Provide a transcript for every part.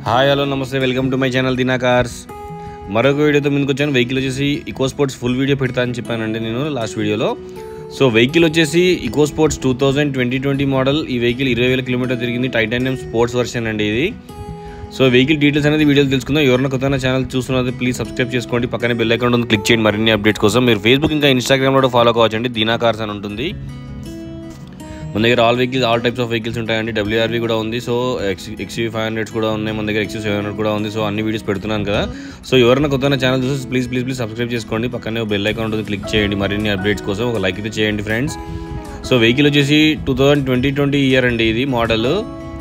hi hello నమస్తే welcome to my channel Dina cars మరొక వీడియోతో ముందుకు వచ్చాను వెహికల్ వచ్చేసి ఇకో స్పోర్ట్స్ ఫుల్ వీడియో పెడతా అని చెప్పానండి నేను లాస్ట్ వీడియోలో సో వెహికల్ వచ్చేసి eco sports two thousand twenty twenty model ఈ వెహికల్ ఇరవై వేల కిలోమీటర్ తిరిగింది టైటానియం స్పోర్ట్స్ వర్షన్ అండి ఇది సో వెహికల్ డీటెయిల్స్ అనేది వీడియోలో తెలుసుకుందాం ఎవరైనా కొత్త ఛానల్ చూస్తున్నది ప్లీజ్ సబ్స్క్రైబ్ చేసుకోండి పక్కనే బెల్ అకౌంట్ ఉంది క్లిక్ చేయండి మరిన్ని అప్డేట్స్ కోసం మీరు ఫేస్బుక్ ఇంకా ఇన్స్టాగ్రామ్లో కూడా ఫాలో కావచ్చండి దీనా కార్స్ అని ఉంటుంది మన దగ్గర all vehicles all types of vehicles ఉంటాయండి డబ్ల్యూఆర్వి కూడా ఉంది so X XU five hundreds కూడా ఉన్నాయి మన దగ్గర ఎక్స్యూ సెవెన్ హండ్రెడ్ కూడా ఉంది సో అన్ని వీడియోస్ పెడుతున్నాను కదా సో ఎవరైనా కొత్త ఛానల్ చూసి ప్లీజ్ ప్లీజ్ ప్లీజ్ సబ్స్క్రైబ్ చేసుకోండి పక్కనే బెల్ అకౌంట్ ఉంది క్లిక్ చేయండి మరిన్ని అప్డేట్స్ కోసం ఒక లైక్ అయితే చేయండి ఫ్రెండ్స్ సో వెహికల్ వచ్చేసి two thousand twenty twenty year అండి ఇది మోడల్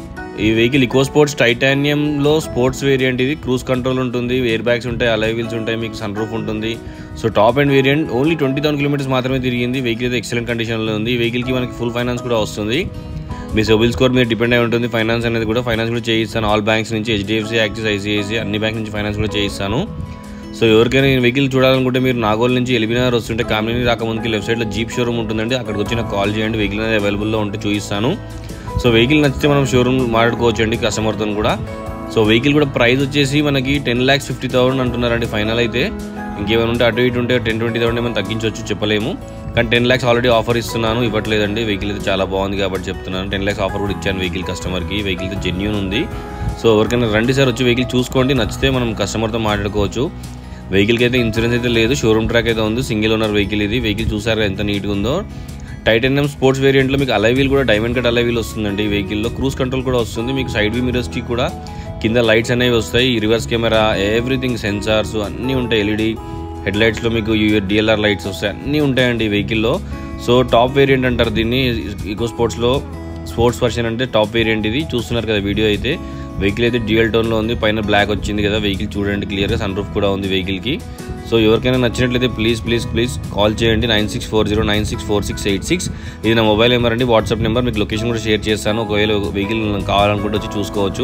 ఈ వెహికల్ ఇకో స్పోర్ట్స్ టైటానియంలో స్పోర్ట్స్ వేరియంట్ ఇది క్రూజ్ కంట్రోల్ ఉంటుంది ఎయిర్ బ్యాగ్స్ ఉంటాయి అలై వీల్స్ ఉంటాయి మీకు సన్ రూఫ్ ఉంటుంది so top end variant only twenty thousand kilometers మాత్రమే తిరిగింది వెహికల్ అయితే ఎక్సలెంట్ కండిషన్లో ఉంది ఈ వెహికల్కి మనకి ఫుల్ ఫైనాన్స్ కూడా వస్తుంది మీ సిబిల్ స్కోర్ మీద డిపెండ్ అయి ఉంటుంది ఫైనాన్స్ అనేది కూడా ఫైనాన్స్ కూడా చేయిస్తాను ఆల్ బ్యాంక్స్ నుంచి హెచ్డిఎఫ్సి యాక్సిస్ ఐసిఐసి అన్ని బ్యాంక్ నుంచి ఫైనాన్స్ కూడా చేయిస్తాను సో ఎవరికైనా ఈ వెహికల్ చూడాలనుకుంటే మీరు నాగోల్ నుంచి ఎలిమినార్ వస్తుంటే కామినీ రాకముందుకి లెఫ్ట్ సైడ్లో జీప్ షోరూమ్ ఉంటుందండి అక్కడికి వచ్చి నాకు కాల్ చేయండి వెహికల్ అనేది అవైలబుల్లో ఉంటే చూపిస్తాను సో వెహికల్ నచ్చితే మనం షోరూమ్ మాట్లాడుకోవచ్చు అండి కస్టమర్తో కూడా సో వెహికల్ కూడా ప్రైస్ వచ్చేసి మనకి టెన్ ల్యాక్స్ ఫిఫ్టీ థౌసండ్ అంటున్నారండి ఫైనల్ అయితే ఇంకేమైనా ఉంటే అటు ఇటు ఉంటే టెన్ ట్వంటీ థౌసండ్ ఏమైనా తగ్గించవచ్చు చెప్పలేము కానీ టెన్ ల్యాక్స్ ఆల్రెడీ ఆఫర్ ఇస్తున్నాను ఇవ్వట్లేదండి వెహికల్ అయితే చాలా బాగుంది కాబట్టి చెప్తున్నాను టెన్ ల్యాక్స్ ఆఫర్ కూడా ఇచ్చాను వెహికల్ కస్టమర్కి వెహికల్ అయితే జెన్యూన్ ఉంది సో ఎవరికైనా రండి సార్ వచ్చి వెహికల్ చూసుకోండి నచ్చితే మనం కస్టమర్తో మాట్లాడుకోవచ్చు వెహికల్కి అయితే ఇన్సూరెన్స్ అయితే లేదు షోరూమ్ ట్రాక్ అయితే ఉంది సింగిల్ ఓనర్ వెహికల్ ఇది వెహికల్ చూసారా ఎంత నీట్గా ఉందో టైటానియం స్పోర్ట్స్ వేరియంట్లో మీకు అలై వీల్ కూడా డైమండ్ కట్ అలై వీల్ వస్తుందండి ఈ వెహికల్లో క్రూజ్ కంట్రోల్ కూడా వస్తుంది మీకు సైడ్ వ్యూ మిరర్స్కి కూడా కింద లైట్స్ అనేవి వస్తాయి రివర్స్ కెమెరా ఎవ్రీథింగ్ సెన్సార్స్ అన్నీ ఉంటాయి ఎల్ఈడి హెడ్ లైట్స్లో మీకు డిఎల్ఆర్ లైట్స్ వస్తాయి అన్నీ ఉంటాయండి ఈ వెహికల్లో సో టాప్ వేరియంట్ అంటారు దీన్ని ఈకో స్పోర్ట్స్లో స్పోర్ట్స్ వర్షన్ అంటే టాప్ వేరియంట్ ఇది చూస్తున్నారు కదా వీడియో అయితే వెహికల్ అయితే డ్యూయల్ టోన్లో ఉంది పైన బ్లాక్ వచ్చింది కదా వెహికల్ చూడండి క్లియర్గా సన్ రూఫ్ కూడా ఉంది వెహికల్కి సో ఎవరికైనా నచ్చినట్లయితే ప్లీజ్ ప్లీజ్ ప్లీజ్ కాల్ చేయండి nine six four zero nine six four six eight six ఇది నా మొబైల్ నెంబర్ అండి వాట్సాప్ నెంబర్ మీకు లొకేషన్ కూడా షేర్ చేస్తాను ఒకవేళ వెహికల్ కావాలనుకుంటే వచ్చి చూసుకోవచ్చు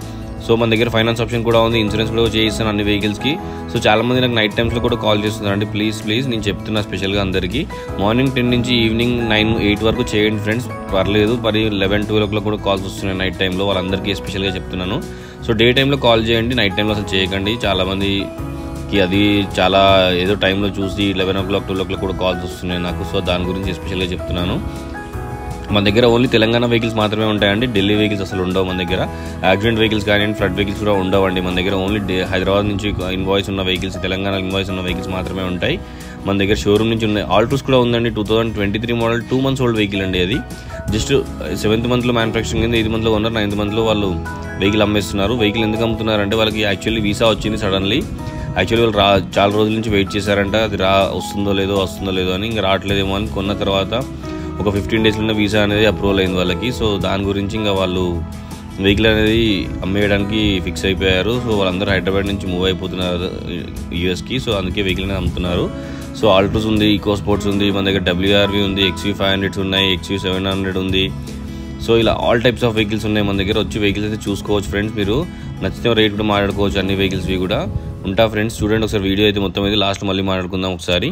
సో మన దగ్గర ఫైనాన్స్ ఆప్షన్ కూడా ఉంది ఇన్సూరెన్స్ కూడా చేయిస్తాను అన్ని వెహికల్స్కి సో చాలా మంది నాకు నైట్ టైమ్స్లో కూడా కాల్ చేస్తున్నారండి ప్లీజ్ ప్లీజ్ నేను చెప్తున్నా స్పెషల్గా అందరికీ మార్నింగ్ టెన్ నుంచి ఈవినింగ్ నైన్ ఎయిట్ వరకు చేయండి ఫ్రెండ్స్ పర్లేదు మరి లెవెన్ ట్వెల్వ్ ఓ క్లాక్ కూడా కాల్స్ వస్తున్నాయి నైట్ టైంలో వాళ్ళందరికీ స్పెషల్గా చెప్తున్నాను సో డే టైంలో కాల్ చేయండి నైట్ టైంలో అసలు చేయకండి చాలామందికి అది చాలా ఏదో టైంలో చూసి eleven o'clock twelve o'clock కూడా కాల్స్ వస్తున్నాయి నాకు సో దాని గురించి స్పెషల్గా చెప్తున్నాను మన దగ్గర ఓన్లీ తెలంగాణ వెహికల్స్ మాత్రమే ఉంటాయండి ఢిల్లీ వెహికల్స్ అసలు ఉండవు మన దగ్గర యాక్సిడెంట్ వెహికల్స్ కానీ ఫ్లడ్ వెహికల్స్ కూడా ఉండవండి మన దగ్గర ఓన్లీ డే- హైదరాబాద్ నుంచి ఇన్వాయిస్ ఉన్న వెహికల్స్ తెలంగాణ ఇన్వాయిస్ ఉన్న వెహికల్స్ మాత్రమే ఉంటాయి మన దగ్గర షోరూమ్ నుంచి ఉన్నాయి ఆల్టోస్ కూడా ఉందండి two thousand twenty three model two months old vehicle అండి అది జస్ట్ సెవెంత్ మంత్లో మ్యానుఫ్యాక్చరింగ్ అయింది ఎయిత్ మంత్లో ఉన్నారు నైన్త్ మంత్లో వాళ్ళు వెహికల్ అమ్మేస్తున్నారు వెహికల్ ఎందుకు అమ్ముతున్నారు అంటే వాళ్ళకి యాక్చువల్లీ వీసా వచ్చింది సడన్లీ యాక్చువల్లీ వాళ్ళు రా చాలా రోజుల నుంచి వెయిట్ చేశారంట అది రా వస్తుందో లేదో వస్తుందో లేదో అని ఇంకా రావట్లేదేమో అని కొన్న తర్వాత ఒక ఫిఫ్టీన్ డేస్లోనే వీసా అనేది అప్రూవల్ అయింది వాళ్ళకి సో దాని గురించి ఇంకా వాళ్ళు వెహికల్ అనేది అమ్మేయడానికి ఫిక్స్ అయిపోయారు సో వాళ్ళందరూ హైదరాబాద్ నుంచి మూవ్ అయిపోతున్నారు యూఎస్కి సో అందుకే వెహికల్ అనేది అమ్ముతున్నారు సో ఆల్టోస్ ఉంది ఈకో స్పోర్ట్స్ ఉంది మన దగ్గర డబ్ల్యూఆర్వి ఉంది ఎక్స్యూ ఫైవ్ హండ్రెడ్స్ ఉన్నాయి ఎక్స్యూ సెవెన్ హండ్రెడ్ ఉంది సో ఇలా ఆల్ టైప్స్ ఆఫ్ వెహికల్స్ ఉన్నాయి మన దగ్గర వచ్చి వెహికల్స్ అయితే చూసుకోవచ్చు ఫ్రెండ్స్ మీరు నచ్చితే రేట్ కూడా మాట్లాడుకోవచ్చు అన్ని వెహికల్స్వి కూడా ఉంటా ఫ్రెండ్స్ చూడండి ఒకసారి వీడియో అయితే మొత్తం అయితే లాస్ట్ మళ్ళీ మాట్లాడుకుందాం ఒకసారి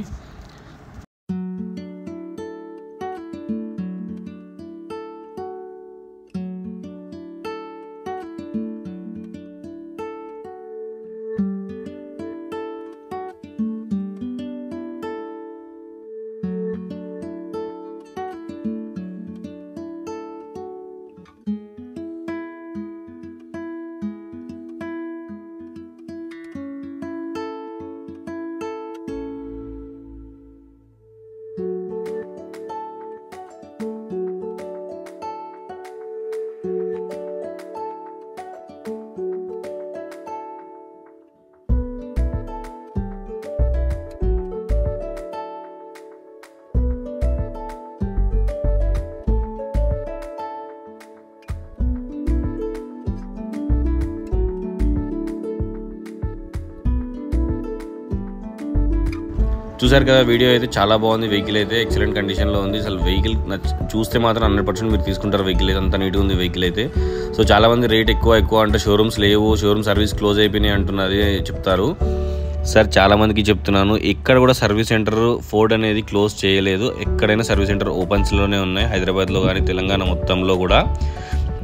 చూసారు కదా వీడియో అయితే చాలా బాగుంది వెహికల్ అయితే ఎక్సలెంట్ కండిషన్లో ఉంది అసలు వెహికల్ నచ్చ చూస్తే మాత్రం హండ్రెడ్ పర్సెంట్ మీరు తీసుకుంటారు వెహికల్ అయితే అంత నీట్గా ఉంది వెహికల్ అయితే సో చాలా మంది రేట్ ఎక్కువ ఎక్కువ అంటే షోరూమ్స్ లేవు షోరూమ్ సర్వీస్ క్లోజ్ అయిపోయినాయి అంటున్నది చెప్తారు సార్ చాలా మందికి చెప్తున్నాను ఇక్కడ కూడా సర్వీస్ సెంటర్ ఫోర్డ్ అనేది క్లోజ్ చేయలేదు ఎక్కడైనా సర్వీస్ సెంటర్ ఓపెన్స్లోనే ఉన్నాయి హైదరాబాద్లో కానీ తెలంగాణ మొత్తంలో కూడా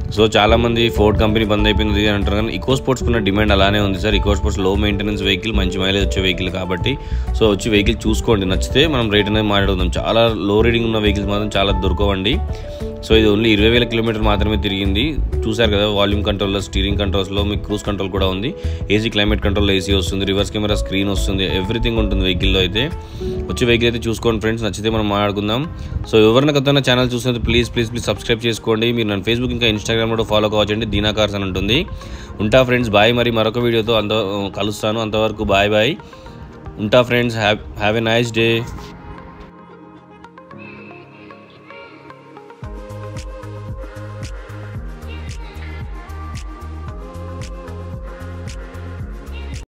సో చాలామంది ఫోర్డ్ కంపెనీ బంద్ అయిపోయింది అని అంటారు కానీ ఈకో స్పోర్ట్స్కి ఉన్న డిమాండ్ అలానే ఉంది సార్ ఈకో స్పోర్ట్స్ లో మెయింటెనెన్స్ వెహికల్ మంచి మైలేజ్ వచ్చే వెహికల్ కాబట్టి సో వచ్చి వెహికల్ చూసుకోండి నచ్చితే మనం రేట్ అనేది మాట్లాడుకుందాం చాలా లో రీడింగ్ ఉన్న వెహికల్స్ మాత్రం చాలా దొరకవండి సో ఇది ఓన్లీ ఇరవై వేల కిలోమీటర్ మాత్రమే తిరిగింది చూసారు కదా వాల్యూమ్ కంట్రోల్లో స్టీరింగ్ కంట్రోల్స్లో మీకు క్రూజ్ కంట్రోల్ కూడా ఉంది ఏసీ క్లైమేట్ కంట్రోల్ ఏసీ వస్తుంది రివర్స్ కెమెరా స్క్రీన్ వస్తుంది ఎవ్రీథింగ్ ఉంటుంది వెహికల్లో అయితే వచ్చే వెహికల్ అయితే చూసుకోండి ఫ్రెండ్స్ నచ్చితే మనం మాట్లాడుకుందాం సో ఎవరైనా కొత్త ఛానల్ చూసినట్టు ప్లీజ్ ప్లీజ్ ప్లీజ్ సబ్స్క్రైబ్ చేసుకోండి మీరు నన్ను ఫేస్బుక్ ఇంకా ఇన్స్టాగ్రామ్ కూడా ఫాలో కావచ్చండి దీనా కార్స్ అని ఉంటుంది ఉంటా ఫ్రెండ్స్ బాయ్ మరి మరొక వీడియోతో అంత కలుస్తాను అంతవరకు బాయ్ బాయ్ ఉంటా friends have have a nice day